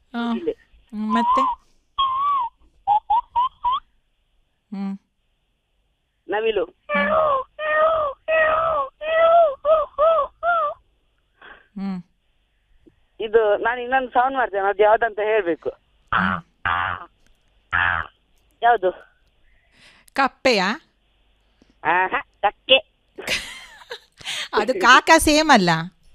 ಆ, ಇಲ್ಲಿ ಹ್ಮ್, ಮತ್ತೆ ಹ್ಮ್ ನವಿಲು ಹ್ಮ್ ಇದು ನಾನು ಇನ್ನೊಂದು ಸೌಂಡ್ ಮಾಡ್ತೇನೆ ಅದು ಯಾವ್ದಂತ ಹೇಳ್ಬೇಕು ಯಾವುದು ಕಪ್ಪೆಯಾ ಆಹಾ ಕಕ್ಕೆ ಅದು ಕಾಕ ಸೇಮ್ ಅಲ್ಲ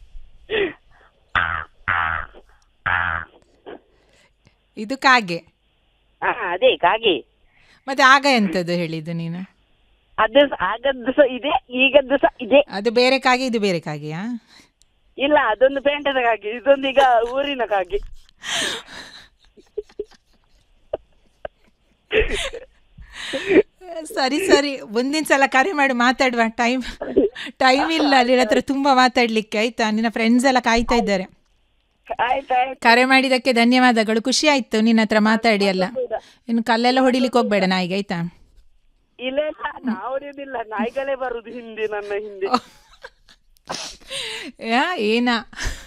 ಇದು ಕಾಗೆ ಹಾ ಅದೇ ಕಾಗೆ ಮತ್ತೆ ಆಗ ಎಂತದ್ದು ಹೇಳಿದ್ದು ನೀನು ಅದು ಸ- ಆಗದ್ದು ಸಹ ಇದೆ ಈಗದ್ದು ಸಹ ಇದೆ ಅದು ಬೇರೆ ಕಾಗೆ ಇದು ಬೇರೆ ಕಾಗೆಯಾ ಇಲ್ಲ ಅದೊಂದು ಪೇಂಟದ ಕಾಗೆ ಇದೊಂದು ಈಗ ಊರಿನ ಕಾಗೆ ಸರಿ ಸರಿ ಮುಂದಿನ ಸಲ ಕರೆ ಮಾಡಿ ಮಾತಾಡುವ ಟೈಮ್ ಟೈಮ್ ಇಲ್ಲ ನಿನ್ನ ಹತ್ರ ತುಂಬ ಮಾತಾಡ್ಲಿಕ್ಕೆ ಆಯ್ತಾ ನಿನ್ನ ಫ್ರೆಂಡ್ಸ್ ಎಲ್ಲ ಕಾಯ್ತಾ ಇದ್ದಾರೆ ಆಯ್ತಾಯ್ತು ಕರೆ ಮಾಡಿದ್ದಕ್ಕೆ ಧನ್ಯವಾದಗಳು ಖುಷಿ ಆಯ್ತು ನಿನ್ನ ಹತ್ರ ಮಾತಾಡಿ ಎಲ್ಲ ಇನ್ನು ಕಲ್ಲೆಲ್ಲ ಹೊಡಿಲಿಕ್ಕೆ ಹೋಗ್ಬೇಡ ನಾಯಿಗೆ ಆಯ್ತಾ ಇಲ್ಲ ಇಲ್ಲ ನಾವು ಹೊಡೆಯುದಿಲ್ಲ ನಾಯಿಗಳೇ ಬರುದು ಹಿಂದೆ ನನ್ನ ಹಿಂದೆ ಯಾ ಏನಾ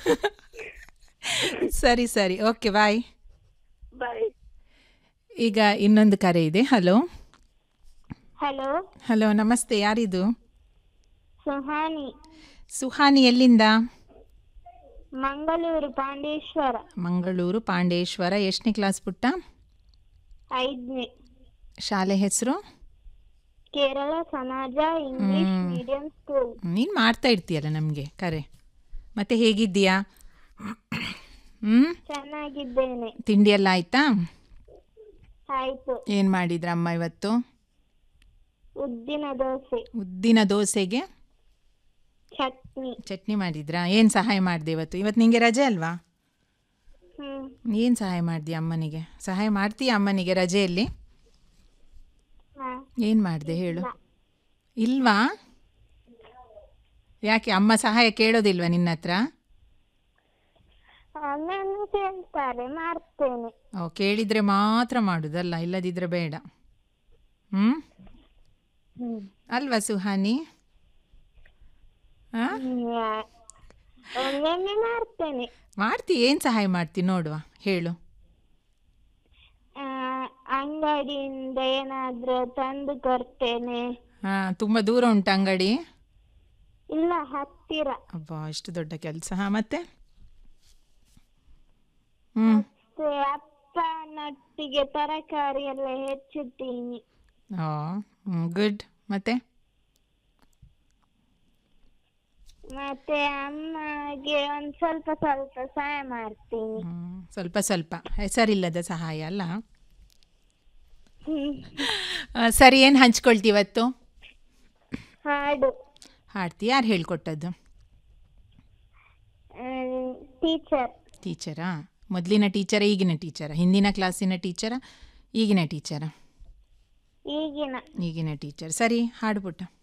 ಸರಿ ಸರಿ ಓಕೆ ಬಾಯ್ ಬಾಯ್ ಈಗ ಇನ್ನೊಂದು ಕರೆ ಇದೆ ಹಲೋ ಹಲೋ ಹಲೋ ನಮಸ್ತೆ ಯಾರಿದು ಸುಹಾನಿ ಸುಹಾನಿ ಎಲ್ಲಿಂದ ಮಂಗಳೂರು ಪಾಂಡೇಶ್ವರ ಮಂಗಳೂರು ಪಾಂಡೇಶ್ವರ ಎಷ್ಟನೇ ಕ್ಲಾಸ್ ಪುಟ್ಟ ಐದನೇ ಶಾಲೆ ಹೆಸರು ಕೇರಳ ಸಮಾಜ ಇಂಗ್ಲಿಷ್ ಹ್ಮ್. ಮೀಡಿಯಂ ಸ್ಕೂಲ್ ನೀನು ಮಾಡ್ತಾ ಇರ್ತೀಯಲ್ಲ ನಮಗೆ ಕರೆ ಮತ್ತೆ ಹೇಗಿದ್ದೀಯಾ ಹ್ಞೂ ಚೆನ್ನಾಗಿದ್ದೇನೆ ತಿಂಡಿ ಎಲ್ಲ ಆಯ್ತಾ ಆಯ್ತು ಏನು ಮಾಡಿದ್ರ ಅಮ್ಮ ಇವತ್ತು ಉದ್ದಿನ ದೋಸೆ ಉದ್ದಿನ ದೋಸೆಗೆ ಚಟ್ನಿ ಚಟ್ನಿ ಮಾಡಿದ್ರಾ ಏನು ಸಹಾಯ ಮಾಡಿದೆ ಇವತ್ತು ಇವತ್ತು ನಿಂಗೆ ರಜೆ ಅಲ್ವಾ ಹ್ಮ್ ಏನು ಸಹಾಯ ಮಾಡಿದೆ ಅಮ್ಮನಿಗೆ ಸಹಾಯ ಮಾಡ್ತೀಯಾ ಅಮ್ಮನಿಗೆ ರಜೆಯಲ್ಲಿ ಹಾ. ಏನು ಮಾಡಿದೆ ಹೇಳು ಇಲ್ವಾ ಯಾಕೆ ಅಮ್ಮ ಸಹಾಯ ಕೇಳೋದಿಲ್ವಾ ನಿನ್ನ ಹತ್ರ ಒಮ್ಮೊಮ್ಮೆ ಕೇಳ್ತಾರೆ ಮಾಡ್ತೇನೆ ಓ ಕೇಳಿದರೆ ಮಾತ್ರ ಮಾಡೋದಲ್ಲ ಇಲ್ಲದಿದ್ದರೆ ಬೇಡ ಹ್ಞೂ ಹ್ಮ್ ಅಲ್ವಾ ಸುಹಾನಿ ಹಾಂ ಯಾ- ಒಮ್ಮೊಮ್ಮೆ ಮಾಡ್ತೇನೆ ಮಾಡ್ತಿ ಏನು ಸಹಾಯ ಮಾಡ್ತಿ ನೋಡುವ ಹೇಳು ಆ, ಅಂಗಡಿಯಿಂದ ಏನಾದ್ರೂ ತಂದು ಕೊಡ್ತೇನೆ ಹಾಂ ತುಂಬ ದೂರ ಉಂಟು ಅಂಗಡಿ ಇಲ್ಲ ಹತ್ತಿರ ಅಬ್ಬಾ ಎಷ್ಟು ದೊಡ್ಡ ಕೆಲಸ ಹಾಂ ಮತ್ತೆ ಹ್ಞೂ ಮತ್ತೆ ಅಪ್ಪನೊಟ್ಟಿಗೆ ತರಕಾರಿ ಎಲ್ಲ ಹೆಚ್ಚುತ್ತೀನಿ ಓ ಗುಡ್ ಮತ್ತೆ ಮತ್ತೆ ಅಮ್ಮಗೆ ಒಂದ್ ಸ್ವಲ್ಪ ಸ್ವಲ್ಪ ಸಹಾಯ ಮಾಡ್ತೀನಿ ಹ್ಮ್, ಸ್ವಲ್ಪ ಸ್ವಲ್ಪ ಹೆಸರಿಲ್ಲದ ಸಹಾಯ ಅಲ್ಲ ಆ, ಸರಿ ಏನು ಹಂಚ್ಕೊಳ್ತಿ ಇವತ್ತು ಹಾಡು ಹಾಡ್ತಿ ಯಾರು ಹೇಳ್ಕೊಟ್ಟದ್ದು ಟೀಚರ್ ಟೀಚರಾ ಮೊದಲಿನ ಟೀಚರ ಈಗಿನ ಟೀಚರ ಹಿಂದಿನ ಕ್ಲಾಸಿನ ಟೀಚರ ಈಗಿನ ಟೀಚರ ಈಗಿನ ಈಗಿನ ಟೀಚರ್ ಸರಿ ಹಾಡು ಪುಟ್ಟ